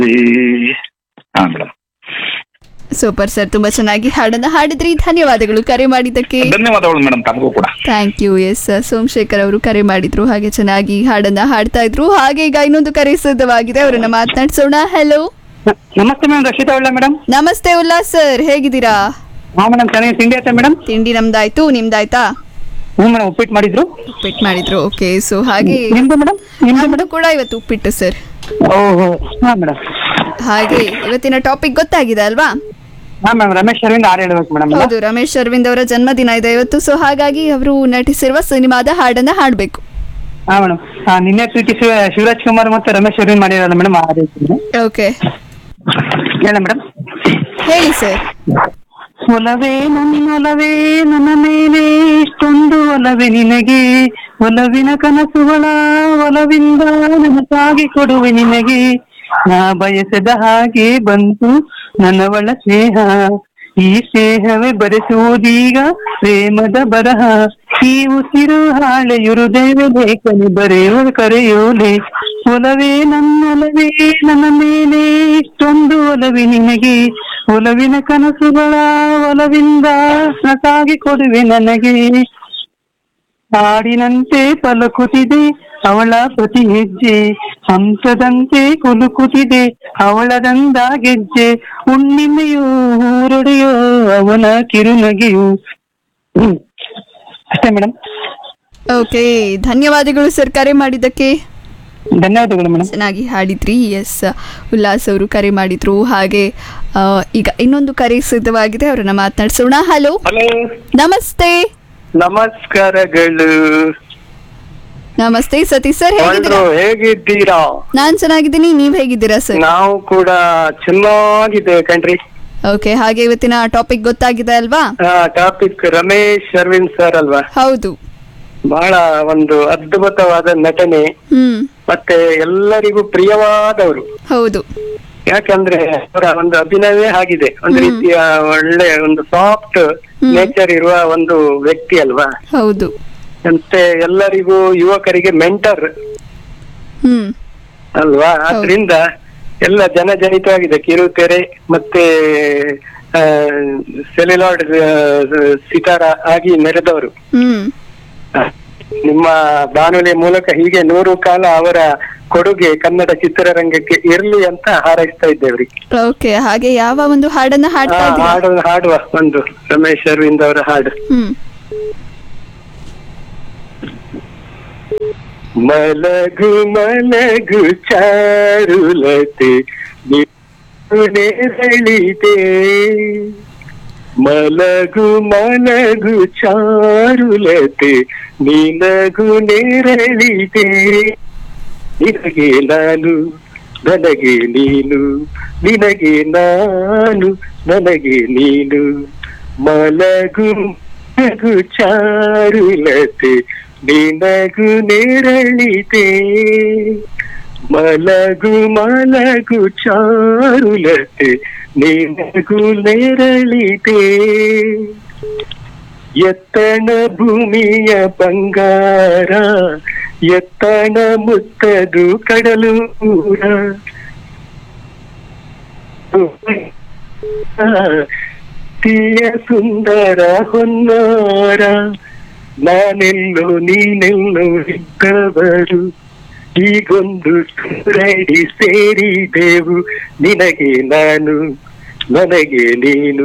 ಹಾ madam super sir ತುಂಬಾ ಚೆನ್ನಾಗಿ ಹಾಡನ್ನ ಹಾಡಿದ್ರಿ ಧನ್ಯವಾದಗಳು ಕರೆ ಮಾಡಿದ್ದಕ್ಕೆ ಧನ್ಯವಾದಗಳು ಮೇಡಮ್ ತಮಗೂ ಕೂಡ ಥ್ಯಾಂಕ್ ಯು ಎಸ್ ಸೋಮಶೇಖರ್ ಅವರು ಕರೆ ಮಾಡಿದ್ರು ಹಾಗೆ ಚೆನ್ನಾಗಿ ಹಾಡನ್ನ ಹಾಡ್ತಾ ಇದ್ರು ಹಾಗೆ ಈಗ ಇನ್ನೊಂದು ಕರೆ ಸಿದ್ಧವಾಗಿದೆ ಅವರನ್ನ ಮಾತನಾಡ್ಸೋಣ ಹಲೋ ನಮಸ್ತೆ ಮೇಡಮ್ ರಕ್ಷಿತಾ ಒಳ್ಳೆ ಮೇಡಮ್ ನಮಸ್ತೆ ಉಲ್ಲಾಸ್ ಸರ್ ಹೇಗಿದ್ದೀರಾ ಹಾ ಮೇಡಮ್ ಚೆನ್ನಾಗಿ ತಿಂಡಿ ಆಯ್ತಾ ಮೇಡಮ್ ತಿಂಡಿ ನಮ್ದಾಯ್ತು ನಿಮ್ದಾಯ್ತಾ ಹ್ಞೂ ಮೇಡಮ್ ಉಪ್ಪಿಟ್ಟು ಮಾಡಿದ್ರು ಉಪ್ಪಿಟ್ಟು ಮಾಡಿದ್ರು ಓಕೆ ಸೊ ಹಾಗೆ ನಿಮ್ದು ಮೇಡಮ್ ನಿಮ್ದು ನಮ್ದು ಕೂಡ ಇವತ್ತು ಉಪ್ಪಿಟ್ಟು ಸರ್ ಓಹೋ ಹಾ ಮೇಡಮ್ ಹಾಗೆ ಇವತ್ತಿನ ಟಾಪಿಕ್ ಗೊತ್ತಾಗಿದೆ ಅಲ್ವಾ ಹಾ ಮೇಡಮ್ ರಮೇಶ್ ಅರವಿಂದ್ ಆರು ಹೇಳ್ಬೇಕು ಮೇಡಮ್ ಹೌದು ರಮೇಶ್ ಅರವಿಂದ್ ಅವರ ಜನ್ಮದಿನ ಇದೆ ಇವತ್ತು ಸೊ ಹಾಗಾಗಿ ಅವರು ನಟಿಸಿರುವ ಸಿನಿಮಾದ ಹಾಡನ್ನ ಹಾಡ್ಬೇಕು ಹಾ ಮೇಡಮ್ ನಿನ್ನೆ ಪ್ರೀತಿ ಶಿವ- ಶಿವರಾಜ್ ಕುಮಾರ್ ಮತ್ತು ರಮೇಶ್ ಅರವಿಂದ್ ಮಾಡಿರಲ್ಲ ಮೇಡಮ್ ಆ ರೀತಿ ಓಕೆ ಹೇಳ ಮೇಡಮ್ ಹೇಳಿ ಸರ್ ಒಲವೇ ನನ್ನೊಲವೇ ನನ್ನ ಮೇಲೆ ಇಷ್ಟೊಂದು ಒಲವೇ ನಿನಗೆ ಒಲವಿನ ಕನಸುಗಳ ಒಲವಿಂದ ನನಸಾಗಿ ಕೊಡುವೆ ನಿನಗೆ ನಾ ಬಯಸದ ಹಾಗೆ ಬಂತು ನನ್ನ ಒಳ ಸ್ನೇಹ ಈ ಸ್ನೇಹವೇ ಬರೆಸುವುದೀಗ ಪ್ರೇಮದ ಬರಹ ಈ ಉಸಿರು ಹಾಳೆಯುರುದೇವೆ ಲೇಖನಿ ಬರೆಯುವ ಕರೆಯೋಲೆ ಒಲವೇ ನನ್ನೊಲವೇ ನನ್ನ ಮೇಲೆ ಇಷ್ಟೊಂದು ಒಲವಿ ನಿನಗೆ ಒಲವಿನ ಕನಸುಗಳ ಒಲವಿಂದ ಸಾಗಿ ಕೊಡುವೆ ನನಗೆ ಹಾಡಿನಂತೆ ಪಲಕುತ್ತಿದೆ ಅವಳ ಪ್ರತಿ ಹೆಜ್ಜೆ ಹಂಸದಂತೆ ಕುಲುಕುತ್ತಿದೆ ಅವಳದಂದ ಗೆಜ್ಜೆ ಹುಣ್ಣಿಮೆಯೋ ಊರೊಡೆಯೋ ಅವನ ಕಿರುನಗೆಯು ಹ್ಮ್. ಅಷ್ಟೇ ಮೇಡಮ್ ಓಕೆ ಧನ್ಯವಾದಗಳು ಸರ್ ಕರೆ ಮಾಡಿದ್ದಕ್ಕೆ ಧನ್ಯವಾದಗಳು ಮೇಡಮ್ ಚೆನ್ನಾಗಿ ಹಾಡಿದ್ರಿ ಎಸ್ ಉಲ್ಲಾಸ್ ಅವರು ಕರೆ ಮಾಡಿದ್ರು ಹಾಗೆ ಆ, ಈಗ ಇನ್ನೊಂದು ಕರೆ ಸಿದ್ಧವಾಗಿದೆ ಅವರನ್ನ ಮಾತನಾಡ್ಸೋಣ ಹಲೋ ಹಲೋ ನಮಸ್ತೆ ನಮಸ್ಕಾರಗಳು ನಮಸ್ತೆ ಸತೀಶ್ ಸರ್ ಎಲ್ರು ಹೇಗಿದ್ದೀರಾ ಹೇಗಿದ್ದೀರಾ ನಾನ್ ಚೆನ್ನಾಗಿದ್ದೀನಿ ನೀವ್ ಹೇಗಿದ್ದೀರಾ ಸರ್ ನಾವು ಕೂಡ ಚೆನ್ನಾಗಿದೆ ಕಣ್ರಿ ಓಕೆ ಹಾಗೆ ಇವತ್ತಿನ ಟಾಪಿಕ್ ಗೊತ್ತಾಗಿದೆ ಅಲ್ವಾ ಟಾಪಿಕ್ ರಮೇಶ್ ಅರವಿಂದ್ ಸರ್ ಅಲ್ವಾ ಹೌದು ಬಹಳ ಒಂದು ಅದ್ಭುತವಾದ ನಟನೆ ಹ್ಮ್ ಮತ್ತೆ ಎಲ್ಲರಿಗೂ ಪ್ರಿಯವಾದವರು ಹೌದು ಯಾಕಂದ್ರೆ ಅವರ ಒಂದು ಅಭಿನಯವೇ ಆಗಿದೆ ಒಂದು ರೀತಿಯ ಒಳ್ಳೆ ಒಂದು ಸಾಫ್ಟ್ ನೇಚರ್ ಇರುವ ಒಂದು ವ್ಯಕ್ತಿ ಅಲ್ವಾ ಹೌದು ಮತ್ತೆ ಎಲ್ಲರಿಗೂ ಯುವಕರಿಗೆ ಮೆಂಟರ್ ಹ್ಮ್ ಅಲ್ವಾ ಆದ್ರಿಂದ ಎಲ್ಲ ಜನಜನಿತವಾಗಿದೆ ಕಿರುತೆರೆ ಮತ್ತೆ ಸೆಲ್ಯುಲಾಯ್ಡ್ ಸಿತಾರ ಆಗಿ ಮೆರೆದವರು ಹ್ಮ್ ಆ, ನಿಮ್ಮ ಬಾನುಲಿ ಮೂಲಕ ಹೀಗೆ ನೂರು ಕಾಲ ಅವರ ಕೊಡುಗೆ ಕನ್ನಡ ಚಿತ್ರರಂಗಕ್ಕೆ ಇರ್ಲಿ ಅಂತ ಹಾರೈಸ್ತಾ ಇದ್ದೇವ್ರಿ ಓಕೆ ಹಾಗೆ ಯಾವ ಒಂದು ಹಾಡನ್ನ ಆ, ಹಾಡ್ತಾ ಇದ್ದೀರಾ ಹಾಡು ಹಾಡುವ ಒಂದು ರಮೇಶ್ ಅರವಿಂದ್ ಅವರ ಹಾಡು ಹ್ಮ್ ಮಲಗು ಮಲಗು ಚಾರುಲತೆ ನೆರಳಿದೆ ಮಲಗು ಮಲಗು ಚಾರುಲತೆ ನಿನಗು ನೆರಳಿದೆ ನಿನಗೆ ನಾನು ನನಗೆ ನೀನು ನಿನಗೆ ನಾನು ನನಗೆ ನೀನು ಮಲಗು ಮಲಗು ಚಾರುಲತೆ ನಿನಗು ನೆರಳಿದೆ ಮಲಗು ಮಲಗು ಚಾರುಲತೆ ನಿನಗು ನೆರಳಿದೆ ಎತ್ತಣ ಭೂಮಿಯ ಬಂಗಾರ ಎತ್ತಣ ಮುತ್ತದು ಕಡಲು ತೀಯ ಸುಂದರ ಹೊನ್ನಾರ ನಾನೆಲ್ಲೋ ನೀನೆಲ್ಲೋ ಇದ್ದವರು ಈಗೊಂದು ರೈಡಿ ಸೇರಿದೆವು ನಿನಗೆ ನಾನು ನನಗೆ ನೀನು